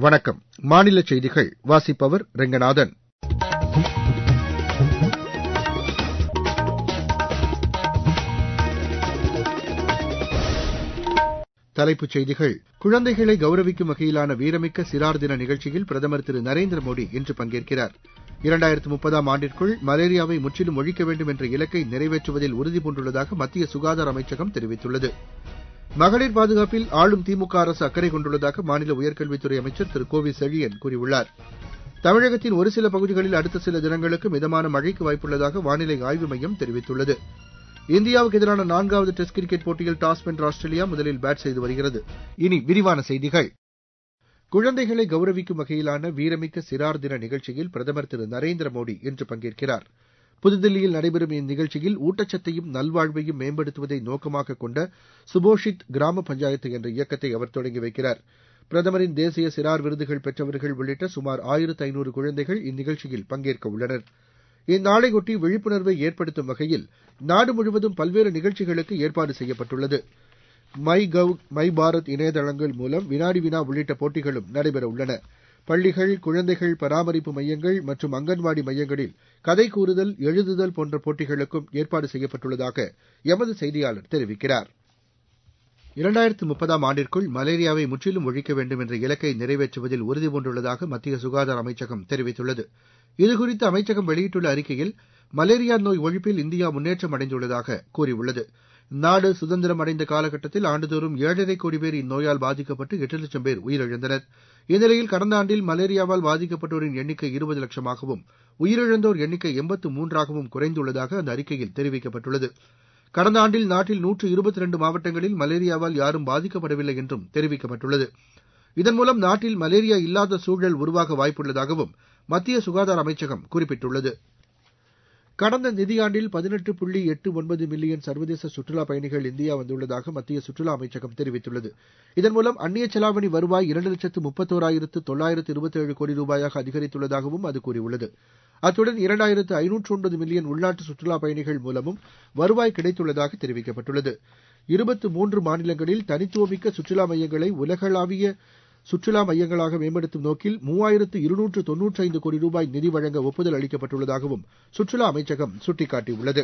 வணக்கம் மாநில செய்திகள் வாசிப்பவர் ரெங்கநாதன் தலைப்புச் செய்திகள் குழந்தைகளை கௌரவிக்கும் வகையிலான வீரமிக்க சிறார் தின நிகழ்ச்சியில் பிரதமர் திரு நரேந்திர மோடி இன்று பங்கேற்கிறார் இரண்டாயிரத்து முப்பதாம் ஆண்டிற்குள் மலேரியாவை முற்றிலும் ஒழிக்க வேண்டும் என்ற இலக்கை நிறைவேற்றுவதில் உறுதிபூண்டுள்ளதாக மத்திய சுகாதார அமைச்சகம் தெரிவித்துள்ளது மகளிர் பாதுகாப்பில் ஆளும் திமுக அரசு அக்கறை கொண்டுள்ளதாக மாநில உயர்கல்வித்துறை அமைச்சர் திரு கோவி செழியன் கூறியுள்ளார் தமிழகத்தின் ஒரு சில பகுதிகளில் அடுத்த சில தினங்களுக்கு மிதமான மழைக்கு வாய்ப்புள்ளதாக வானிலை ஆய்வு மையம் தெரிவித்துள்ளது இந்தியாவுக்கு எதிரான நான்காவது டெஸ்ட் கிரிக்கெட் போட்டியில் டாஸ் வென்ற ஆஸ்திரேலியா முதலில் பேட் செய்து வருகிறது இனி விரிவான செய்திகள் குழந்தைகளை கௌரவிக்கும் வகையிலான வீரமிக்க சிறார் தின நிகழ்ச்சியில் பிரதமர் திரு நரேந்திர மோடி இன்று பங்கேற்கிறார் புதுதில்லியில் நடைபெறும் இந்நிகழ்ச்சியில் ஊட்டச்சத்தையும் நல்வாழ்வையும் மேம்படுத்துவதை நோக்கமாக கொண்ட சுபோஷித் கிராம பஞ்சாயத்து என்ற இயக்கத்தை அவர் தொடங்கி வைக்கிறார் பிரதமரின் தேசிய சிறார் விருதுகள் பெற்றவர்கள் உள்ளிட்ட சுமார் ஆயிரத்து ஐநூறு குழந்தைகள் இந்நிகழ்ச்சியில் பங்கேற்க உள்ளனர் இந்நாளையொட்டி விழிப்புணர்வை ஏற்படுத்தும் வகையில் நாடு முழுவதும் பல்வேறு நிகழ்ச்சிகளுக்கு ஏற்பாடு செய்யப்பட்டுள்ளது மை கவ் மை பாரத் இணையதளங்கள் மூலம் வினாடி வினா உள்ளிட்ட போட்டிகளும் நடைபெற உள்ளன பள்ளிகள் குழந்தைகள் பராமரிப்பு மையங்கள் மற்றும் அங்கன்வாடி மையங்களில் கதை கூறுதல் எழுதுதல் போன்ற போட்டிகளுக்கும் ஏற்பாடு செய்யப்பட்டுள்ளதாக எமது செய்தியாளர் தெரிவிக்கிறார் இரண்டாயிரத்து முப்பதாம் ஆண்டிற்குள் மலேரியாவை முற்றிலும் ஒழிக்க வேண்டும் என்ற இலக்கை நிறைவேற்றுவதில் உறுதிபூண்டுள்ளதாக மத்திய சுகாதார அமைச்சகம் தெரிவித்துள்ளது இதுகுறித்து அமைச்சகம் வெளியிட்டுள்ள அறிக்கையில் மலேரியா நோய் ஒழிப்பில் இந்தியா முன்னேற்றம் அடைந்துள்ளதாக கூறியுள்ளது நாடு சுதந்திரம் அடைந்த காலகட்டத்தில் ஆண்டுதோறும் ஏழரை கோடி பேர் இந்நோயால் பாதிக்கப்பட்டு எட்டு லட்சம் பேர் உயிரிழந்தனர் இந்நிலையில் கடந்த ஆண்டில் மலேரியாவால் பாதிக்கப்பட்டோரின் எண்ணிக்கை இருபது லட்சமாகவும் உயிரிழந்தோர் எண்ணிக்கை எண்பத்து மூன்றாகவும் குறைந்துள்ளதாக அந்த அறிக்கையில் தெரிவிக்கப்பட்டுள்ளது கடந்த ஆண்டில் நாட்டில் நூற்று இருபத்தி ரெண்டு மாவட்டங்களில் மலேரியாவால் யாரும் பாதிக்கப்படவில்லை என்றும் தெரிவிக்கப்பட்டுள்ளது இதன் மூலம் நாட்டில் மலேரியா இல்லாத சூழல் உருவாக வாய்ப்புள்ளதாகவும் மத்திய சுகாதார அமைச்சகம் குறிப்பிட்டுள்ளது கடந்த நிதியாண்டில் பதினெட்டு புள்ளி எட்டு ஒன்பது மில்லியன் சர்வதேச சுற்றுலாப் பயணிகள் இந்தியா வந்துள்ளதாக மத்திய சுற்றுலா அமைச்சகம் தெரிவித்துள்ளது இதன் மூலம் அந்நிய செலாவணி வருவாய் இரண்டு லட்சத்து முப்பத்தோராயிரத்து தொள்ளாயிரத்து இருபத்தேழு கோடி ரூபாயாக அதிகரித்துள்ளதாகவும் அது கூறியுள்ளது அத்துடன் இரண்டாயிரத்து ஐநூற்று ஒன்பது மில்லியன் உள்நாட்டு சுற்றுலாப் பயணிகள் மூலமும் வருவாய் கிடைத்துள்ளதாக தெரிவிக்கப்பட்டுள்ளது இருபத்து மூன்று மாநிலங்களில் தனித்துவமிக்க சுற்றுலா மையங்களை உலகளாவிய சுற்றுலா மையங்களாக மேம்படுத்தும் நோக்கில் மூவாயிரத்து இருநூற்று தொன்னூற்றைந்து கோடி ரூபாய் நிதி வழங்க ஒப்புதல் அளிக்கப்பட்டுள்ளதாகவும் சுற்றுலா அமைச்சகம் சுட்டிக்காட்டியுள்ளது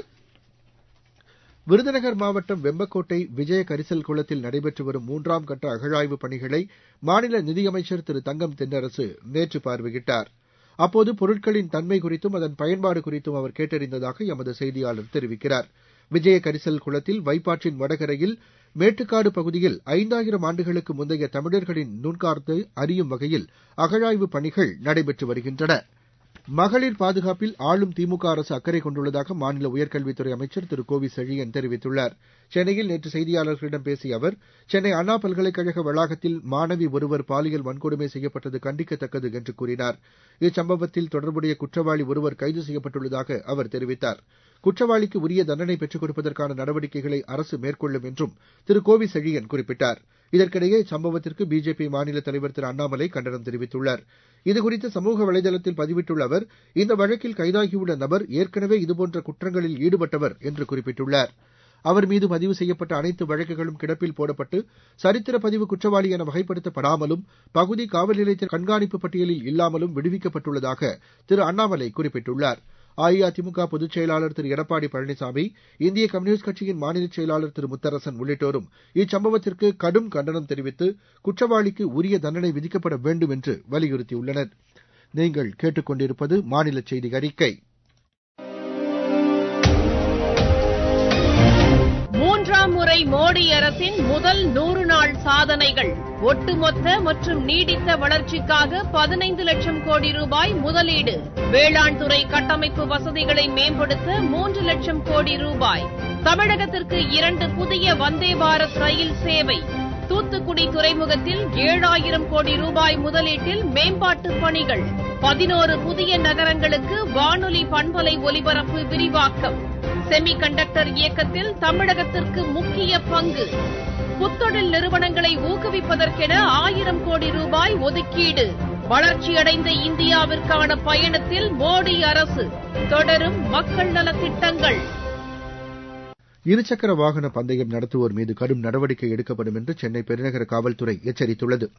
விருதுநகர் மாவட்டம் வெம்பக்கோட்டை விஜய கரிசல் குளத்தில் நடைபெற்று வரும் மூன்றாம் கட்ட அகழாய்வுப் பணிகளை மாநில நிதியமைச்சர் திரு தங்கம் தென்னரசு நேற்று பார்வையிட்டார் அப்போது பொருட்களின் தன்மை குறித்தும் அதன் பயன்பாடு குறித்தும் அவர் கேட்டறிந்ததாக எமது செய்தியாளர் தெரிவிக்கிறார் விஜய கரிசல் குளத்தில் வைப்பாற்றின் வடகரையில் மேட்டுக்காடு பகுதியில் ஐந்தாயிரம் ஆண்டுகளுக்கு முந்தைய தமிழர்களின் நுண்கார்த்தை அறியும் வகையில் அகழாய்வுப் பணிகள் நடைபெற்று வருகின்றன மகளிர் பாதுகாப்பில் ஆளும் திமுக அரசு அக்கறை கொண்டுள்ளதாக மாநில உயர்கல்வித்துறை அமைச்சர் திரு கோவி செழியன் தெரிவித்துள்ளார் சென்னையில் நேற்று செய்தியாளர்களிடம் பேசிய அவர் சென்னை அண்ணா பல்கலைக்கழக வளாகத்தில் மாணவி ஒருவர் பாலியல் வன்கொடுமை செய்யப்பட்டது கண்டிக்கத்தக்கது என்று கூறினார் இச்சம்பவத்தில் தொடர்புடைய குற்றவாளி ஒருவர் கைது செய்யப்பட்டுள்ளதாக அவர் தெரிவித்தார் குற்றவாளிக்கு உரிய தண்டனை பெற்றுக் கொடுப்பதற்கான நடவடிக்கைகளை அரசு மேற்கொள்ளும் என்றும் திரு கோவி செழியன் குறிப்பிட்டார் இதற்கிடையே இச்சம்பவத்திற்கு பிஜேபி மாநில தலைவர் திரு அண்ணாமலை கண்டனம் தெரிவித்துள்ளார் இதுகுறித்து சமூக வலைதளத்தில் பதிவிட்டுள்ள அவர் இந்த வழக்கில் கைதாகியுள்ள நபர் ஏற்கனவே இதுபோன்ற குற்றங்களில் ஈடுபட்டவர் என்று குறிப்பிட்டுள்ளார் அவர் மீது பதிவு செய்யப்பட்ட அனைத்து வழக்குகளும் கிடப்பில் போடப்பட்டு சரித்திர பதிவு குற்றவாளி என வகைப்படுத்தப்படாமலும் பகுதி காவல் நிலையத்தின் கண்காணிப்பு பட்டியலில் இல்லாமலும் விடுவிக்கப்பட்டுள்ளதாக திரு அண்ணாமலை குறிப்பிட்டுள்ளார் அஇஅதிமுக பொதுச் செயலாளர் திரு எடப்பாடி பழனிசாமி இந்திய கம்யூனிஸ்ட் கட்சியின் மாநில செயலாளர் திரு முத்தரசன் உள்ளிட்டோரும் இச்சம்பவத்திற்கு கடும் கண்டனம் தெரிவித்து குற்றவாளிக்கு உரிய தண்டனை விதிக்கப்பட வேண்டும் என்று வலியுறுத்தியுள்ளனர் நீங்கள் கேட்டுக் கொண்டிருப்பது மாநில செய்தி அறிக்கை மூன்றாம் முறை மோடி அரசின் முதல் நூறு நாள் சாதனைகள் ஒட்டுமொத்த மற்றும் நீடித்த வளர்ச்சிக்காக பதினைந்து லட்சம் கோடி ரூபாய் முதலீடு வேளாண் துறை கட்டமைப்பு வசதிகளை மேம்படுத்த மூன்று லட்சம் கோடி ரூபாய் தமிழகத்திற்கு இரண்டு புதிய வந்தே பாரத் ரயில் சேவை தூத்துக்குடி துறைமுகத்தில் ஏழாயிரம் கோடி ரூபாய் முதலீட்டில் மேம்பாட்டு பணிகள் பதினோரு புதிய நகரங்களுக்கு வானொலி பண்பலை ஒலிபரப்பு விரிவாக்கம் செமி கண்டக்டர் இயக்கத்தில் தமிழகத்திற்கு முக்கிய பங்கு புத்தொழில் நிறுவனங்களை ஊக்குவிப்பதற்கென ஆயிரம் கோடி ரூபாய் ஒதுக்கீடு வளர்ச்சியடைந்த இந்தியாவிற்கான பயணத்தில் மோடி அரசு தொடரும் மக்கள் நலத் திட்டங்கள் இருசக்கர வாகன பந்தயம் நடத்துவோர் மீது கடும் நடவடிக்கை எடுக்கப்படும் என்று சென்னை பெருநகர காவல்துறை எச்சரித்துள்ளது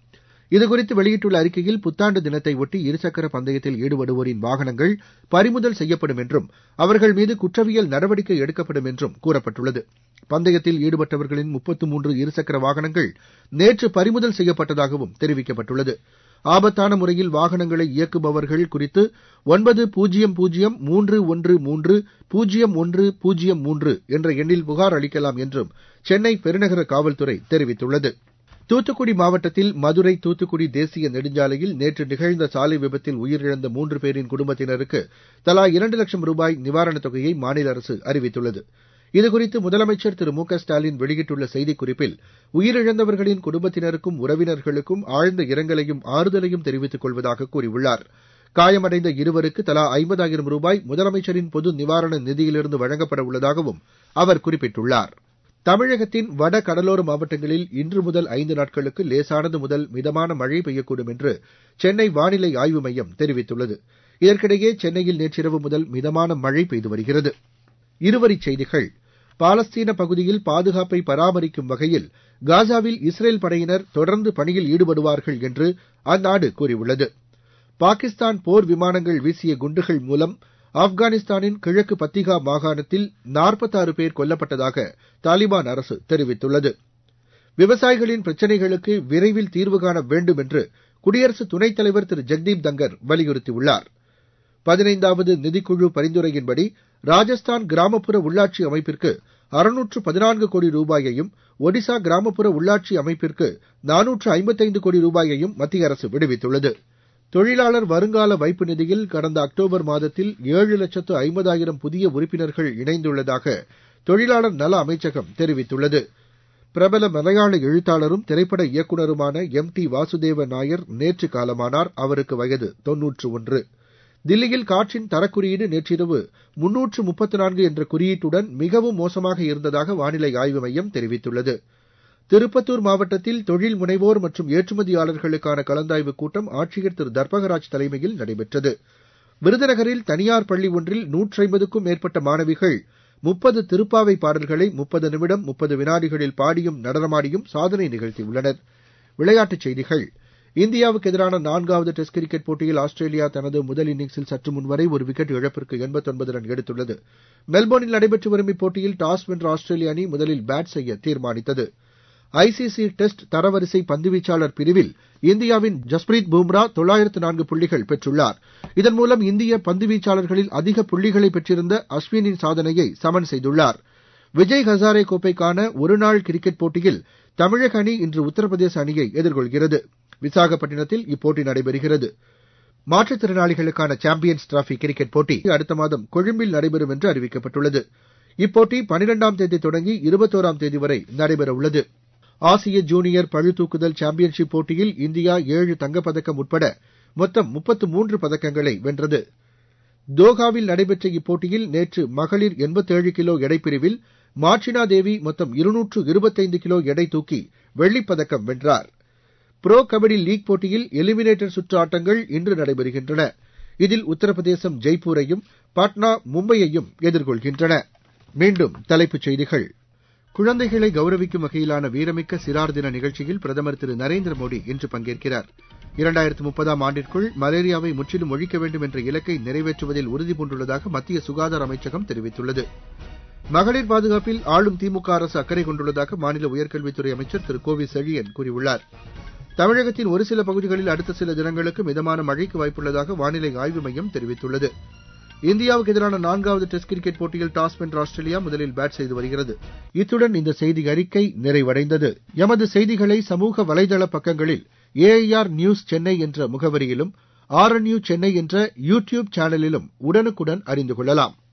இதுகுறித்து வெளியிட்டுள்ள அறிக்கையில் புத்தாண்டு தினத்தை ஒட்டி இருசக்கர பந்தயத்தில் ஈடுபடுவோரின் வாகனங்கள் பறிமுதல் செய்யப்படும் என்றும் அவர்கள் மீது குற்றவியல் நடவடிக்கை எடுக்கப்படும் என்றும் கூறப்பட்டுள்ளது பந்தயத்தில் ஈடுபட்டவர்களின் முப்பத்து மூன்று இருசக்கர வாகனங்கள் நேற்று பறிமுதல் செய்யப்பட்டதாகவும் தெரிவிக்கப்பட்டுள்ளது ஆபத்தான முறையில் வாகனங்களை இயக்குபவர்கள் குறித்து ஒன்பது பூஜ்ஜியம் பூஜ்ஜியம் மூன்று ஒன்று மூன்று பூஜ்ஜியம் ஒன்று பூஜ்ஜியம் மூன்று என்ற எண்ணில் புகார் அளிக்கலாம் என்றும் சென்னை பெருநகர காவல்துறை தெரிவித்துள்ளது தூத்துக்குடி மாவட்டத்தில் மதுரை தூத்துக்குடி தேசிய நெடுஞ்சாலையில் நேற்று நிகழ்ந்த சாலை விபத்தில் உயிரிழந்த மூன்று பேரின் குடும்பத்தினருக்கு தலா இரண்டு லட்சம் ரூபாய் நிவாரணத் தொகையை மாநில அரசு அறிவித்துள்ளது இதுகுறித்து முதலமைச்சர் திரு மு க ஸ்டாலின் வெளியிட்டுள்ள செய்திக்குறிப்பில் உயிரிழந்தவர்களின் குடும்பத்தினருக்கும் உறவினர்களுக்கும் ஆழ்ந்த இரங்கலையும் ஆறுதலையும் தெரிவித்துக் கொள்வதாக கூறியுள்ளார் காயமடைந்த இருவருக்கு தலா ஐம்பதாயிரம் ரூபாய் முதலமைச்சரின் பொது நிவாரண நிதியிலிருந்து வழங்கப்பட உள்ளதாகவும் அவர் குறிப்பிட்டுள்ளார் தமிழகத்தின் வட கடலோர மாவட்டங்களில் இன்று முதல் ஐந்து நாட்களுக்கு லேசானது முதல் மிதமான மழை பெய்யக்கூடும் என்று சென்னை வானிலை ஆய்வு மையம் தெரிவித்துள்ளது இதற்கிடையே சென்னையில் நேற்றிரவு முதல் மிதமான மழை பெய்து வருகிறது இருவரிச் செய்திகள் பாலஸ்தீன பகுதியில் பாதுகாப்பை பராமரிக்கும் வகையில் காசாவில் இஸ்ரேல் படையினர் தொடர்ந்து பணியில் ஈடுபடுவார்கள் என்று அந்நாடு கூறியுள்ளது பாகிஸ்தான் போர் விமானங்கள் வீசிய குண்டுகள் மூலம் ஆப்கானிஸ்தானின் கிழக்கு பத்திகா மாகாணத்தில் நாற்பத்தாறு பேர் கொல்லப்பட்டதாக தாலிபான் அரசு தெரிவித்துள்ளது விவசாயிகளின் பிரச்சினைகளுக்கு விரைவில் தீர்வு காண வேண்டும் என்று குடியரசு துணைத் தலைவர் திரு ஜெக்தீப் தங்கர் வலியுறுத்தியுள்ளார் பதினைந்தாவது நிதிக்குழு பரிந்துரையின்படி ராஜஸ்தான் கிராமப்புற உள்ளாட்சி அமைப்பிற்கு அறுநூற்று பதினான்கு கோடி ரூபாயையும் ஒடிசா கிராமப்புற உள்ளாட்சி அமைப்பிற்கு நானூற்று ஐம்பத்தைந்து கோடி ரூபாயையும் மத்திய அரசு விடுவித்துள்ளது தொழிலாளர் வருங்கால வைப்பு நிதியில் கடந்த அக்டோபர் மாதத்தில் ஏழு லட்சத்து ஐம்பதாயிரம் புதிய உறுப்பினர்கள் இணைந்துள்ளதாக தொழிலாளர் நல அமைச்சகம் தெரிவித்துள்ளது பிரபல மலையாள எழுத்தாளரும் திரைப்பட இயக்குநருமான எம் டி வாசுதேவ நாயர் நேற்று காலமானார் அவருக்கு வயது தொன்னூற்று ஒன்று தில்லியில் காற்றின் தரக்குறியீடு நேற்றிரவு முன்னூற்று முப்பத்து நான்கு என்ற குறியீட்டுடன் மிகவும் மோசமாக இருந்ததாக வானிலை ஆய்வு மையம் தெரிவித்துள்ளது திருப்பத்தூர் மாவட்டத்தில் தொழில் முனைவோர் மற்றும் ஏற்றுமதியாளர்களுக்கான கலந்தாய்வுக் கூட்டம் ஆட்சியர் திரு தர்பகராஜ் தலைமையில் நடைபெற்றது விருதுநகரில் தனியார் பள்ளி ஒன்றில் நூற்றைம்பதுக்கும் மேற்பட்ட மாணவிகள் முப்பது திருப்பாவை பாடல்களை முப்பது நிமிடம் முப்பது வினாடிகளில் பாடியும் நடனமாடியும் சாதனை நிகழ்த்தியுள்ளனர் விளையாட்டுச் செய்திகள் இந்தியாவுக்கு எதிரான நான்காவது டெஸ்ட் கிரிக்கெட் போட்டியில் ஆஸ்திரேலியா தனது முதல் இன்னிங்ஸில் சற்று முன்வரை ஒரு விக்கெட் இழப்பிற்கு எண்பத்தொன்பது ரன் எடுத்துள்ளது மெல்போர்னில் நடைபெற்று வரும் இப்போட்டியில் டாஸ் வென்ற ஆஸ்திரேலிய அணி முதலில் பேட் செய்ய தீர்மானித்தது ஐசிசி டெஸ்ட் தரவரிசை பந்துவீச்சாளர் பிரிவில் இந்தியாவின் ஜஸ்பிரீத் பும்ரா தொள்ளாயிரத்து நான்கு புள்ளிகள் பெற்றுள்ளார் இதன் மூலம் இந்திய பந்துவீச்சாளர்களில் அதிக புள்ளிகளை பெற்றிருந்த அஸ்வினின் சாதனையை சமன் செய்துள்ளார் விஜய் ஹசாரே கோப்பைக்கான ஒருநாள் கிரிக்கெட் போட்டியில் தமிழக அணி இன்று உத்தரப்பிரதேச அணியை எதிர்கொள்கிறது விசாகப்பட்டினத்தில் இப்போட்டி நடைபெறுகிறது மாற்றுத்திறனாளிகளுக்கான சாம்பியன்ஸ் டிராபி கிரிக்கெட் போட்டி அடுத்த மாதம் கொழும்பில் நடைபெறும் என்று அறிவிக்கப்பட்டுள்ளது இப்போட்டி பனிரெண்டாம் தேதி தொடங்கி இருபத்தோராம் தேதி வரை நடைபெறவுள்ளது ஆசிய ஜூனியர் பளுதூக்குதல் சாம்பியன்ஷிப் போட்டியில் இந்தியா ஏழு தங்கப்பதக்கம் உட்பட மொத்தம் முப்பத்து மூன்று பதக்கங்களை வென்றது தோஹாவில் நடைபெற்ற இப்போட்டியில் நேற்று மகளிர் எண்பத்தேழு கிலோ எடைப்பிரிவில் மார்ச்சினா தேவி மொத்தம் இருநூற்று இருபத்தைந்து கிலோ எடை தூக்கி வெள்ளிப்பதக்கம் வென்றார் புரோ கபடி லீக் போட்டியில் எலிமினேட்டர் சுற்று ஆட்டங்கள் இன்று நடைபெறுகின்றன இதில் உத்தரப்பிரதேசம் ஜெய்ப்பூரையும் பாட்னா மும்பையையும் எதிர்கொள்கின்றன மீண்டும் தலைப்புச் செய்திகள் குழந்தைகளை கௌரவிக்கும் வகையிலான வீரமிக்க சிறார் தின நிகழ்ச்சியில் பிரதமர் திரு நரேந்திர மோடி இன்று பங்கேற்கிறார் இரண்டாயிரத்து முப்பதாம் ஆண்டிற்குள் மலேரியாவை முற்றிலும் ஒழிக்க வேண்டும் என்ற இலக்கை நிறைவேற்றுவதில் உறுதிபூண்டுள்ளதாக மத்திய சுகாதார அமைச்சகம் தெரிவித்துள்ளது மகளிர் பாதுகாப்பில் ஆளும் திமுக அரசு அக்கறை கொண்டுள்ளதாக மாநில உயர்கல்வித்துறை அமைச்சர் திரு கோவி செழியன் கூறியுள்ளார் தமிழகத்தின் ஒரு சில பகுதிகளில் அடுத்த சில தினங்களுக்கு மிதமான மழைக்கு வாய்ப்புள்ளதாக வானிலை ஆய்வு மையம் தெரிவித்துள்ளது இந்தியாவுக்கு எதிரான நான்காவது டெஸ்ட் கிரிக்கெட் போட்டியில் டாஸ் வென்ற ஆஸ்திரேலியா முதலில் பேட் செய்து வருகிறது இத்துடன் இந்த செய்தி அறிக்கை நிறைவடைந்தது எமது செய்திகளை சமூக வலைதள பக்கங்களில் ஏஐஆர் நியூஸ் சென்னை என்ற முகவரியிலும் ஆர்என்யூ சென்னை என்ற யூ டியூப் சேனலிலும் உடனுக்குடன் அறிந்து கொள்ளலாம்